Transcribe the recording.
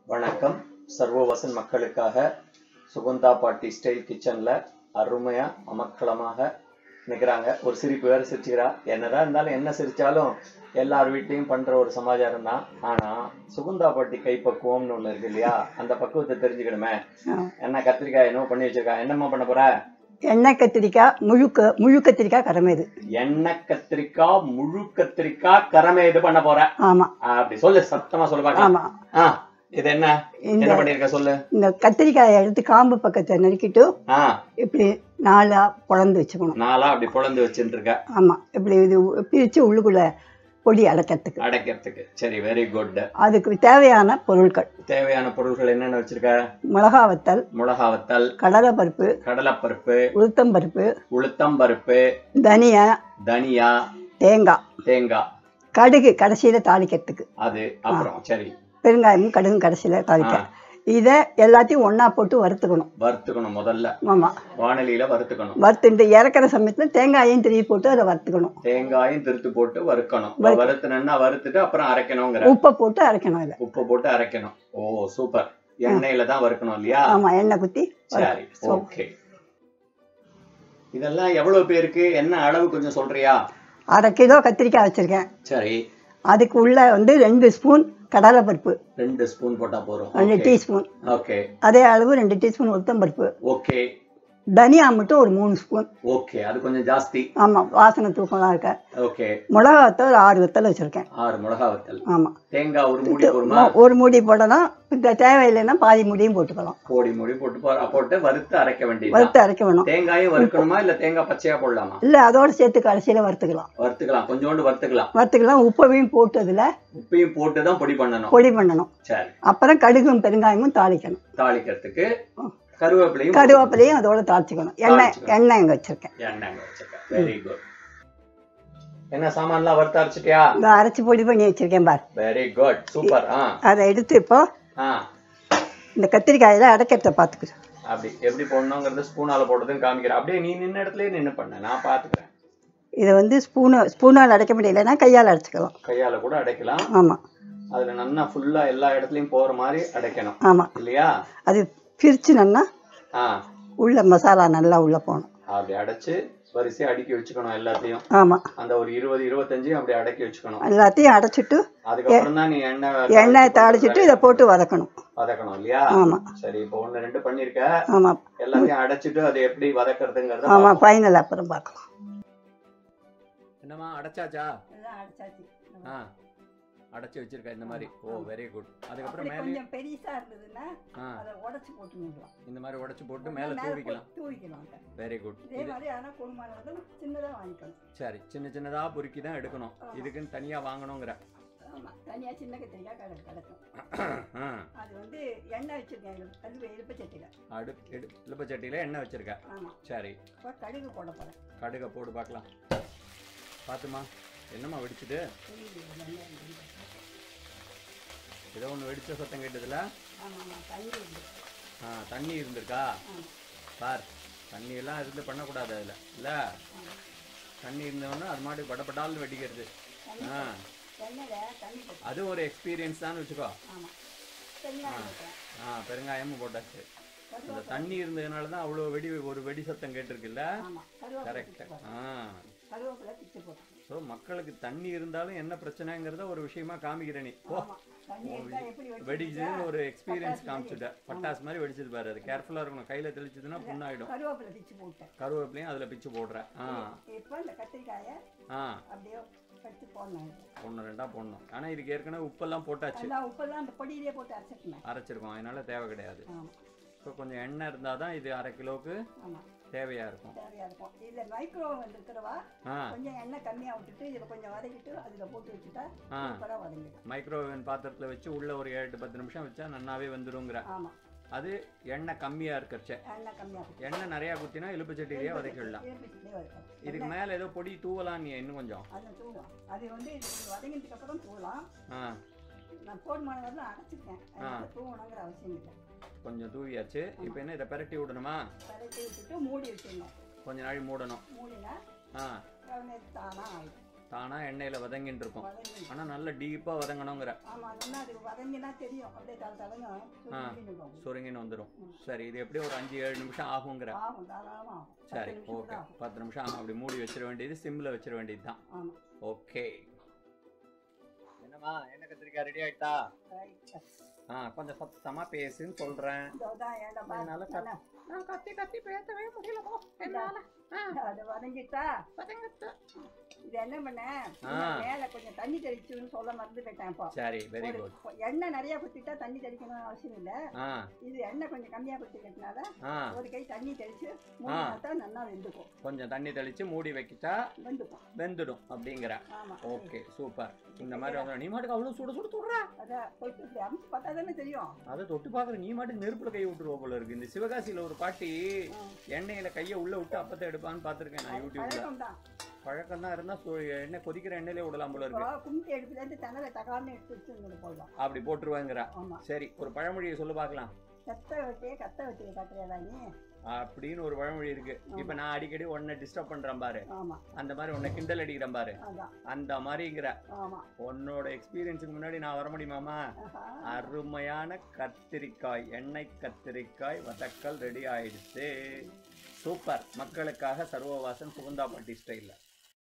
வணக்கம் சர்வவசன் மக்களுக்காக சுகந்தா பாட்டி ஸ்டைல் கிச்சன்ல அருமையா அமக்களமாக நிற்கிறாங்க ஒரு சிரிப்பு வேற சிரிச்சுக்கிறா என்னதான் இருந்தாலும் என்ன சிரிச்சாலும் எல்லார் வீட்லயும் பண்ற ஒரு சமாச்சாரம் தான் ஆனா சுகுந்தா பாட்டி கைப்பக்குவம்னு ஒண்ணு இருக்கு இல்லையா அந்த பக்குவத்தை தெரிஞ்சுக்கணுமே என்ன கத்திரிக்காய் என்னமோ பண்ணி வச்சிருக்கா என்னம்மா பண்ண போற எண்ணெய் கத்திரிக்காய் முழுக்க முழு கத்திரிக்காய் கடமைது எண்ணெய் கத்திரிக்காய் முழு கத்திரிக்காய் கரமே இது பண்ண போற ஆமா அப்படி சொல்லு சத்தமா சொல்லு பார்க்கலாம் ஆமா ஆ இது என்ன இந்த என்ன பண்ணிருக்க சொல்லு இந்த கத்திரிக்காயை எடுத்து காம்பு பக்கத்தை நறுக்கிட்டு ஆ இப்படி நாலா பொழந்து வச்சுக்கணும் நாளா அப்படி பொழந்து வச்சுட்டு இருக்க ஆமா இப்படி இது பிரிச்சு உள்ளுக்குள்ள பொடி அடைக்கிறதுக்கு அடைக்கிறதுக்கு சரி வெரி குட் அதுக்கு தேவையான பொருட்கள் தேவையான பொருட்கள் என்னென்ன வச்சிருக்க மிளகா வத்தல் மிளகா வத்தல் கடலை பருப்பு கடலைப்பருப்பு உளுத்தம் பருப்பு உளுத்தம் பருப்பு தனியா தனியா தேங்காய் தேங்காய் கடுகு கடைசியில தாளிக்கிறதுக்கு அது அப்புறம் சரி பெருங்காயமும் கடுகும் கடைசியில ஆ, தாளிக்க இதை எல்லாத்தையும் ஒண்ணா போட்டு வறுத்துக்கணும் வறுத்துக்கணும் முதல்ல ஆமா வானலியில வறுத்துக்கணும் வறுத்து இந்த இறக்குற சமயத்துல தேங்காயையும் திருவி போட்டு அதை வறுத்துக்கணும் தேங்காயும் திருத்து போட்டு வறுக்கணும் வறுக்க- வறுத்துனா வறுத்துட்டு அப்புறம் அரைக்கணுங்கிற உப்பை போட்டு அரைக்கணும் இதை உப்பு போட்டு அரைக்கணும் ஓ சூப்பர் எண்ணெயில தான் வறுக்கணும் இல்லையா ஆமா எண்ணெய் குத்தி சரி So- ஓகே இதெல்லாம் எவ்வளவு பேருக்கு என்ன அளவு கொஞ்சம் சொல்றியா அரை கிலோ கத்திரிக்காய் வச்சிருக்கேன் சரி அதுக்கு உள்ள வந்து ரெண்டு ஸ்பூன் கடலை பருப்பு ரெண்டு ஸ்பூன் போட்டா போறோம் ரெண்டு டீஸ்பூன் ஓகே அதே அளவு ரெண்டு டீஸ்பூன் உளுத்தம் பருப்பு ஓகே தனியா மட்டும் ஒரு மூணு ஸ்பூன் ஓகே அது கொஞ்சம் ஜாஸ்தி ஆமா வாசனை தூக்கம்லாம் இருக்க ஓகே மிளகா வத்தல் ஒரு ஆறு வத்தல் வச்சிருக்கேன் ஆறு மிளகா வத்தல் ஆமா தேங்காய் ஒரு மூடி போருமா ஒரு மூடி போடலாம் இந்த தேவையில்லைன்னா பாதி மூடியும் போட்டுக்கலாம் கோடி மூடி போட்டு போ- போட்டு வறுத்து அரைக்க வேண்டியது வறுத்து அரைக்க வேணும் தேங்காயும் வறுக்கணுமா இல்ல தேங்காய் பச்சையா போடலாமா இல்ல அதோட சேர்த்து கடைசியில வறுத்துக்கலாம் வறுத்துக்கலாம் கொஞ்சோண்டு வறுத்துக்கலாம் வறுத்துக்கலாம் உப்பையும் போட்டு அதுல உப்பையும் போட்டு தான் பொடி பண்ணணும் பொடி பண்ணணும் சரி அப்புறம் கடுகும் பெருங்காயமும் தாளிக்கணும் தாளிக்கிறதுக்கு கருவேப்பிலையும் கருவேப்பிலையும் அதோட தாளிச்சுக்கணும் எண்ணெய் தாளிச்சுக்கணும். எண்ணெய் இங்க வச்சிருக்கேன் எண்ணெய் வச்சிருக்கேன் வெரி குட் என்ன சாமான்லாம் வறுத்து அரைச்சிட்டியா இந்த அரைச்சி பொடி பண்ணி வச்சிருக்கேன் பார் வெரி குட் சூப்பர் ஆ அதை எடுத்து இப்போ ஆ இந்த கத்திரிக்காயில அடைக்கிறத பார்த்துக்குது அப்படி எப்படி போடணுங்கிறது ஸ்பூனால போடுறதுன்னு காமிக்கிறேன் அப்படியே நீ நின்ன இடத்துலயே நின்னு பண்ண நான் பாத்துக்கிறேன் இதை வந்து ஸ்பூனு ஸ்பூனால் அடைக்க முடியலைன்னா கையால் அடைச்சிக்கலாம் கையால கூட அடைக்கலாம் ஆமாம் அதுல நல்லா ஃபுல்லா எல்லா இடத்துலயும் போற மாதிரி அடைக்கணும் ஆமாம் இல்லையா அது பிரிச்சுனோன்னா ஆ உள்ள மசாலா நல்லா உள்ளே போகணும் அப்படி அடைச்சு வரிசையா அடுக்கி வச்சுக்கணும் எல்லாத்தையும் ஆமாம் அந்த ஒரு இருபது இருபத்தஞ்சு அப்படி அடக்கி வச்சுக்கணும் எல்லாத்தையும் அடைச்சிட்டு அதுக்கப்புறம் தான் நீ எண்ணெய் எண்ணெய் தாளிச்சிட்டு இதை போட்டு வதக்கணும் வதக்கணும் இல்லையா ஆமாம் சரி இப்போ ஒண்ணு ரெண்டு பண்ணிருக்க ஆமாம் எல்லாத்தையும் அடைச்சிட்டு அதை எப்படி வதக்குறதுங்கிறத ஆமாம் ஃபைனல் அப்புறம் பார்க்கலாம் என்னம்மா அடைச்சாச்சா எல்லாம் அடைச்சாச்சு ஆ அடைச்சு வச்சிருக்க இந்த மாதிரி ஓ வெரி குட் அதுக்கப்புறம் மேலே கொஞ்சம் பெருசா இருந்ததுன்னா ஆ அதை உடைச்சு போட்டுக்கலாம் இந்த மாதிரி உடைச்சு போட்டு மேலே தூவிக்கலாம் தூவிக்கலாம் வெரி குட் இதே மாதிரி ஆனால் குடும்பம் சின்னதாக வாங்கிக்கணும் சரி சின்ன சின்னதா பொறுக்கி தான் எடுக்கணும் இதுக்குன்னு தனியா வாங்கணுங்கிற ஆமாம் தனியாக சின்ன கத்திரிக்காய் கடை கிடக்கும் ஆ, அது வந்து எண்ணெய் வச்சிருக்கேன் கல் இருப்பு சட்டியில் அடு எடு இழுப்பச்சட்டியில எண்ணெய் வச்சிருக்க ஆமாம் சரி இப்போ கடுகு போட போகிறேன் கடுகை போடு பார்க்கலாம் பார்த்துமா என்னம்மா வெடிச்சுது ஏதோ ஒன்று வெடிச்ச சத்தம் கேட்டதுல ஆமாம் ஆமாம் தண்ணி இருக்கு ஆ தண்ணி இருந்திருக்கா ஆமாம் பார் தண்ணி எல்லாம் இருந்து பண்ணக்கூடாது அதில் இல்லை தண்ணி இருந்தவொன்னே அது மாட்டு படப்படால்னு வெடிக்கிறது ஆ எண்ணெயில் தண்ணி போட்டு அது ஒரு எக்ஸ்பீரியன்ஸ் தான் வச்சுக்கோ ஆமாம் பெருங்காயம் போட்டேன் ஆ பெருங்காயமும் போட்டாச்சு இந்த தண்ணி இருந்ததுனால தான் அவ்வளோ வெடி ஒரு வெடி சத்தம் கேட்டிருக்குல்ல ஆமாம் கருவேப்பிலை கரெக்ட் பிச்சு போட்டேன் ஆ கருவேப்பிலை பிச்சு போட்டேன் ஸோ மக்களுக்கு தண்ணி இருந்தாலும் என்ன பிரச்சனைங்கிறத ஒரு விஷயமா காமிக்கிற நீ ஓ ஆமாம் தண்ணி இருந்தால் எப்படி வெடிச்சு வெடிச்சுன்னு ஒரு எக்ஸ்பீரியன்ஸ் காமிச்சுட்ட பட்டாசு மாதிரி வெடிச்சது பாரு அது கேர்ஃபுல்லாக இருக்கணும் கையில் தெளிச்சதுன்னா புண்ணாயிடும் கருவேப்பிலை பிச்சு போட்டேன் கருவேப்பிலையும் அதில் பிச்சு போடுற ஆ இப்போ இந்த கத்திரிக்காயை ஆ அப்படியே கட்டி போடணும் ஒன்று ரெண்டா போடணும் ஆனால் இதுக்கு ஏற்கனவே உப்பெல்லாம் போட்டாச்சு எல்லாம் உப்பெல்லாம் அந்த பொடியிலே போட்டு அரைச்சிக்கணும் அரைச்சிருக்கோம் அதனால தேவை கிடையாது ஆமாம் ஸோ கொஞ்சம் எண்ணெய் இருந்தால் தான் இது அரை கிலோவுக்கு ஆமாம் தேவையாக இருக்கும் தேவையாக இருக்கும் இதில் மைக்ரோ இருக்கிறவா ஆ கொஞ்சம் எண்ணெய் கம்மியாக விட்டுட்டு இதில் கொஞ்சம் வதக்கிட்டு அதில் போட்டு வச்சுட்டா ஆ சூப்பராக வதங்கிடும் மைக்ரோவேவன் பாத்திரத்தில் வச்சு உள்ள ஒரு ஏழு எட்டு பத்து நிமிஷம் வச்சா நன்னாவே வந்துருங்கிற ஆமாம் அது எண்ணெய் கம்மியாக இருக்கச்சே எண்ணெய் கம்மியாக எண்ணெய் நிறையா குத்தினா இழுப்புச்சட்டிலேயே வதக்கி விடலாம் இதுக்கு மேலே ஏதோ பொடி தூவலாம் நீ இன்னும் கொஞ்சம் அதில் தூவலாம் அது வந்து இது வதங்கினதுக்கு அப்புறம் தூவலாம் ஆ நான் போதுமான வரல அரைச்சிருக்கேன் ஆ. அதனால தூவணுங்கிற அவசியம் இல்லை கொஞ்சம் தூவியாச்சு இப்போ என்ன இதை பெரட்டி விடணுமா பரட்டி விட்டுட்டு மூடி வச்சிடணும் கொஞ்ச நாள் மூடணும் மூடினா ஆ உடனே தானாக ஆகிடும் தானா எண்ணெயில வதங்கிட்டு இருக்கும் வதங்கி ஆனா நல்ல டீப்பா வதங்கணுங்கிற ஆமா நல்லா அது வதங்கினா தெரியும் அப்படியே தலை தலைங்க சுருங்கின்னு வந்துடும் சரி இது எப்படி ஒரு அஞ்சு ஏழு நிமிஷம் ஆகுங்கிற ஆகும் தாராளமா ஆகும் பத்து சரி நிமிஷம் கூட ஓகே ஆகும். பத்து நிமிஷம் ஆகும். அப்படி மூடி வச்சிட வேண்டியது சிம்ல வச்சிட வேண்டியது தான் ஆமா ஓகே என்னம்மா என்ன கத்திரிக்காய் ரெடி ஆயிட்டா ரைட் ஆ கொஞ்சம் சத்தமா பேசுன்னு சொல்றேன் இதோதான் ஏண்டா என்னால பாரு கத்- நான் கத்தி கத்தி பேசவே முடியல போ என்னால ஆ, அது வதங்கிட்டா வதங்கிட்டு. இது என்ன பண்ண ஆ. மேல கொஞ்சம் தண்ணி தெளிச்சுன்னு சொல்ல மறந்து போயிட்டேன் இப்போ சரி வெரி ஒரு குட் எண்ணெய் நிறைய குத்திட்டா தண்ணி தெளிக்கணும்னு அவசியம் இல்ல ஆ இது எண்ணெய் கொஞ்சம் கம்மியா குத்திக்கிறதுனால ஆ ஒரு கை தண்ணி தெளிச்சு மூணு தான் நல்லா வெந்துக்கும் கொஞ்சம் தண்ணி தெளிச்சு மூடி வைக்கிட்டா வெந்துக்கும் வெந்துடும் அப்படிங்கிற ஆமா ஓகே சூப்பர் இந்த மாதிரி வந்து நீ மாட்டுக்கு அவ்வளவு சுட சுட சுடுற அதான் போயிட்டு இப்படி அமுச்சு பார்த்தா தானே தெரியும் அதை தொட்டு பாக்குற நீ மாட்டுக்கு நெருப்புல கை விட்டுருவ போல இருக்கு இந்த சிவகாசியில ஒரு பாட்டி எண்ணெயில கைய உள்ள விட்டு அப்பத்தை எடுப்பான்னு பாத்திருக்கேன் நான் யூடியூப்ல பழக்கம் தான் பழக்கம் தான் இருந்தா சு- எண்ணெய் கொதிக்கிற எண்ணெயிலே விடலாம் போல இப்போ இருக்கு கும்பிட்டு எடுத்துல இருந்து தனவை தகாம எடுத்து வச்சு போடலாம் அப்படி போட்டுருவாங்கிற ஆமா சரி ஒரு பழமொழியை சொல்லு பார்க்கலாம் கத்த வெட்டியே கத்த வெட்டிய காட்டுறியாடா நீ அப்படின்னு ஒரு பழமொழி இருக்கு இப்ப நான் அடிக்கடி உன்னை டிஸ்டர்ப் பண்றேன் பாரு ஆமா அந்த மாதிரி உன்னை கிண்டல் அடிக்கிறேன் பாரு அதான் அந்த மாதிரிங்கிற ஆமா உன்னோட எக்ஸ்பீரியன்ஸுக்கு முன்னாடி நான் வர முடியுமாமா ஆஹா. அருமையான கத்திரிக்காய் எண்ணெய் கத்திரிக்காய் வதக்கல் ரெடி ஆயிடுச்சு சூப்பர் மக்களுக்காக சர்வவாசன் சுகந்தாப்பட்டி ஸ்டைல்ல